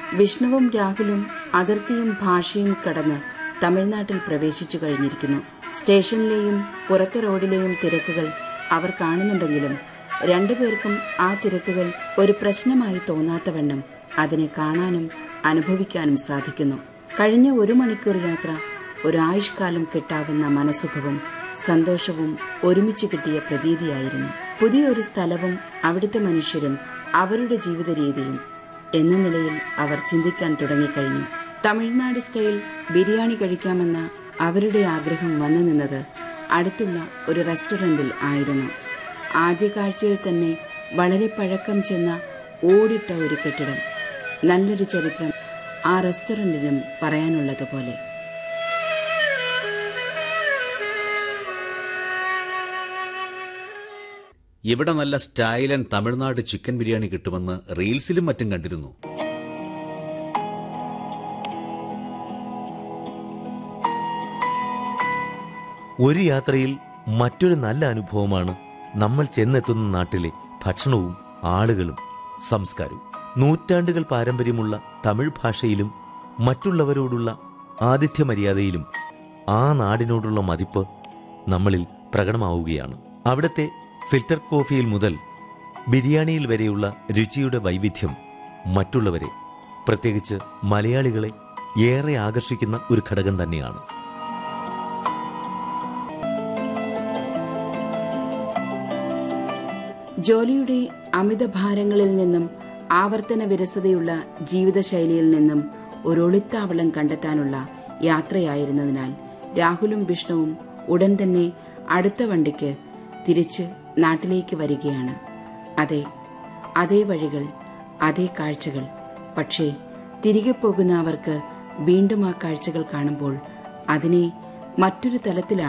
വിഷ്ണുവും രാഹുലും അതിർത്തിയും ഭാഷയും കടന്ന് തമിഴ്നാട്ടിൽ പ്രവേശിച്ചു കഴിഞ്ഞിരിക്കുന്നു സ്റ്റേഷനിലെയും പുറത്തെ റോഡിലെയും തിരക്കുകൾ അവർ കാണുന്നുണ്ടെങ്കിലും രണ്ടുപേർക്കും ആ തിരക്കുകൾ ഒരു പ്രശ്നമായി തോന്നാത്തവണ്ണം അതിനെ കാണാനും അനുഭവിക്കാനും സാധിക്കുന്നു കഴിഞ്ഞ ഒരു മണിക്കൂർ യാത്ര ഒരായുഷ്കാലം കിട്ടാവുന്ന മനസുഖവും സന്തോഷവും ഒരുമിച്ച് കിട്ടിയ പ്രതീതിയായിരുന്നു പുതിയൊരു സ്ഥലവും അവിടുത്തെ മനുഷ്യരും അവരുടെ ജീവിത രീതിയും എന്ന നിലയിൽ അവർ ചിന്തിക്കാൻ തുടങ്ങിക്കഴിഞ്ഞു തമിഴ്നാട് സ്റ്റൈൽ ബിരിയാണി കഴിക്കാമെന്ന അവരുടെ ആഗ്രഹം വന്നു നിന്നത് അടുത്തുള്ള ഒരു റെസ്റ്റോറന്റിൽ ആയിരുന്നു ആദ്യ കാഴ്ചയിൽ തന്നെ വളരെ പഴക്കം ചെന്ന ഓടിട്ട ഒരു കെട്ടിടം നല്ലൊരു ചരിത്രം ആ റെസ്റ്റോറന്റിനും പറയാനുള്ളതുപോലെ ഇവിടെ നല്ല സ്റ്റൈലൻ തമിഴ്നാട് ചിക്കൻ ബിരിയാണി കിട്ടുമെന്ന് റീൽസിലും മറ്റും കണ്ടിരുന്നു ഒരു യാത്രയിൽ മറ്റൊരു നല്ല അനുഭവമാണ് നമ്മൾ ചെന്നെത്തുന്ന നാട്ടിലെ ഭക്ഷണവും ആളുകളും സംസ്കാരവും നൂറ്റാണ്ടുകൾ പാരമ്പര്യമുള്ള തമിഴ് ഭാഷയിലും മറ്റുള്ളവരോടുള്ള ആതിഥ്യ മര്യാദയിലും ആ നാടിനോടുള്ള മതിപ്പ് നമ്മളിൽ പ്രകടമാവുകയാണ് അവിടുത്തെ ഫിൽറ്റർ കോഫിയിൽ മുതൽ ബിരിയാണിയിൽ വരെയുള്ള രുചിയുടെ വൈവിധ്യം മറ്റുള്ളവരെ പ്രത്യേകിച്ച് മലയാളികളെ ഏറെ ആകർഷിക്കുന്ന ഒരു ഘടകം തന്നെയാണ് ജോലിയുടെ അമിതഭാരങ്ങളിൽ നിന്നും ആവർത്തന വിരസതയുള്ള ജീവിതശൈലിയിൽ നിന്നും ഒരു ഒളിത്താവളം കണ്ടെത്താനുള്ള യാത്രയായിരുന്നതിനാൽ രാഹുലും വിഷ്ണുവും ഉടൻ തന്നെ അടുത്ത വണ്ടിക്ക് തിരിച്ച് നാട്ടിലേക്ക് വരികയാണ് അതെ അതേ വഴികൾ അതേ കാഴ്ചകൾ പക്ഷേ തിരികെ പോകുന്ന അവർക്ക് വീണ്ടും ആ കാഴ്ചകൾ കാണുമ്പോൾ അതിനെ മറ്റൊരു തലത്തിലാണ്